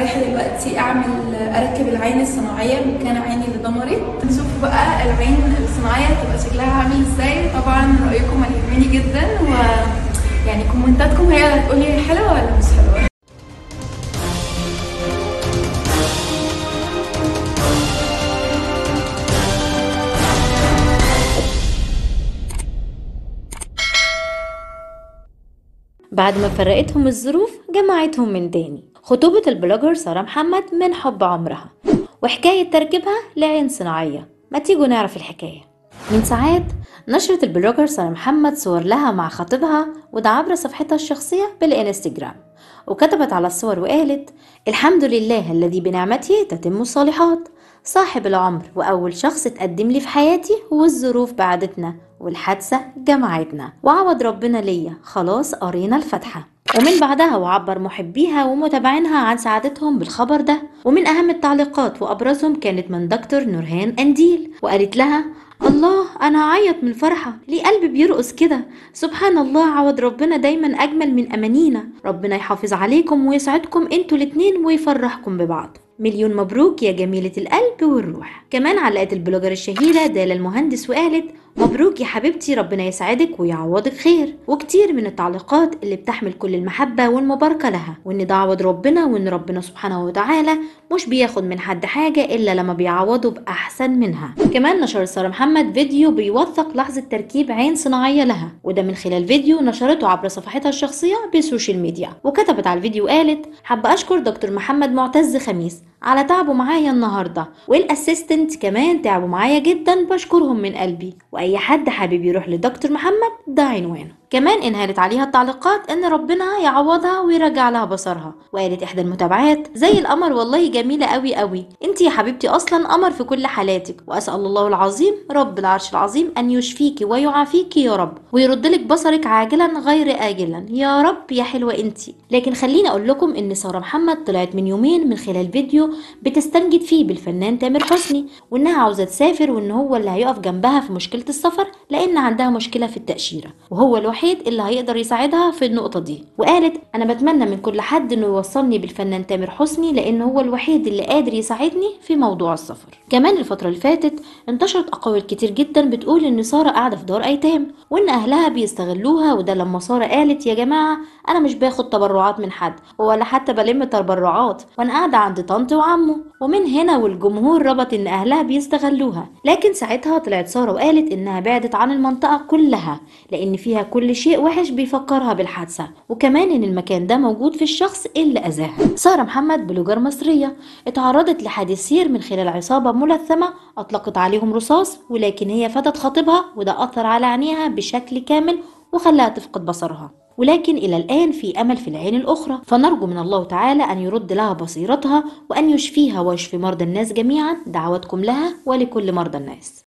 رايحة دلوقتي أعمل أركب العين الصناعية مكان عيني اللي ضمرت نشوف بقى العين الصناعية تبقى شكلها عامل ازاي طبعا رأيكم هيهمني جدا و يعني كومنتاتكم هي اللي هتقولي حلوة ولا مش حلوة بعد ما فرقتهم الظروف جمعتهم من تاني خطوبة البلوجر سارة محمد من حب عمرها وحكاية تركيبها لعين صناعية ما تيجوا نعرف الحكاية من ساعات نشرت البلوجر سارة محمد صور لها مع خطيبها وده عبر صفحتها الشخصية بالإنستجرام وكتبت على الصور وقالت الحمد لله الذي بنعمته تتم الصالحات صاحب العمر وأول شخص تقدم لي في حياتي والظروف بعدتنا والحادثة جمعتنا وعوض ربنا ليا خلاص قرينا الفاتحة ومن بعدها وعبر محبيها ومتابعينها عن سعادتهم بالخبر ده ومن أهم التعليقات وأبرزهم كانت من دكتور نورهان أنديل وقالت لها الله أنا هعيط من الفرحة ليه قلبي بيرقص كده سبحان الله عوض ربنا دايما أجمل من أمانينا ربنا يحافظ عليكم ويسعدكم انتوا الاتنين ويفرحكم ببعض مليون مبروك يا جميلة القلب والروح كمان علقت البلوجر الشهيرة دالا المهندس وقالت مبروك يا حبيبتي ربنا يسعدك ويعوضك خير وكتير من التعليقات اللي بتحمل كل المحبة والمباركة لها وان ده عوض ربنا وان ربنا سبحانه وتعالى مش بياخد من حد حاجة الا لما بيعوضه بأحسن منها كمان نشر سارة محمد فيديو بيوثق لحظة تركيب عين صناعية لها وده من خلال فيديو نشرته عبر صفحتها الشخصية بالسوشيال ميديا وكتبت على الفيديو قالت حابة أشكر دكتور محمد معتز خميس على تعبه معايا النهارده والاسيستنت كمان تعبوا معايا جدا بشكرهم من قلبي واي حد حابب يروح لدكتور محمد ده عنوانه كمان انهالت عليها التعليقات ان ربنا يعوضها ويرجع لها بصرها وقالت احدى المتابعات زي القمر والله جميله قوي قوي انت يا حبيبتي اصلا قمر في كل حالاتك واسال الله العظيم رب العرش العظيم ان يشفيكي ويعافيكي يا رب ويرد لك بصرك عاجلا غير اجلا يا رب يا حلوه انت لكن خليني اقول لكم ان ساره محمد طلعت من يومين من خلال فيديو بتستنجد فيه بالفنان تامر حسني وانها عاوزه تسافر وان هو اللي هيقف جنبها في مشكله السفر لان عندها مشكله في التاشيره وهو الوحيد الوحيد اللي هيقدر يساعدها في النقطة دي وقالت أنا بتمنى من كل حد إنه يوصلني بالفنان تامر حسني لأن هو الوحيد اللي قادر يساعدني في موضوع السفر كمان الفترة اللي فاتت انتشرت أقاويل كتير جدا بتقول إن سارة قاعدة في دار أيتام وإن أهلها بيستغلوها وده لما سارة قالت يا جماعة أنا مش باخد تبرعات من حد ولا حتى بلم تبرعات وأنا قاعدة عند طنط وعمه ومن هنا والجمهور ربط إن أهلها بيستغلوها لكن ساعتها طلعت سارة وقالت إنها بعدت عن المنطقة كلها لأن فيها كل شيء وحش بيفكرها بالحادثة وكمان إن المكان ده موجود في الشخص اللي أذاها سارة محمد بلوجر مصرية اتعرضت لحادث سير من خلال عصابة ملثمة أطلقت عليهم رصاص ولكن هي فاتت خطيبها وده أثر على عينيها بشكل كامل وخلاها تفقد بصرها ولكن إلى الآن في أمل في العين الأخرى فنرجو من الله تعالى أن يرد لها بصيرتها وأن يشفيها ويشفي مرضى الناس جميعا دعواتكم لها ولكل مرضى الناس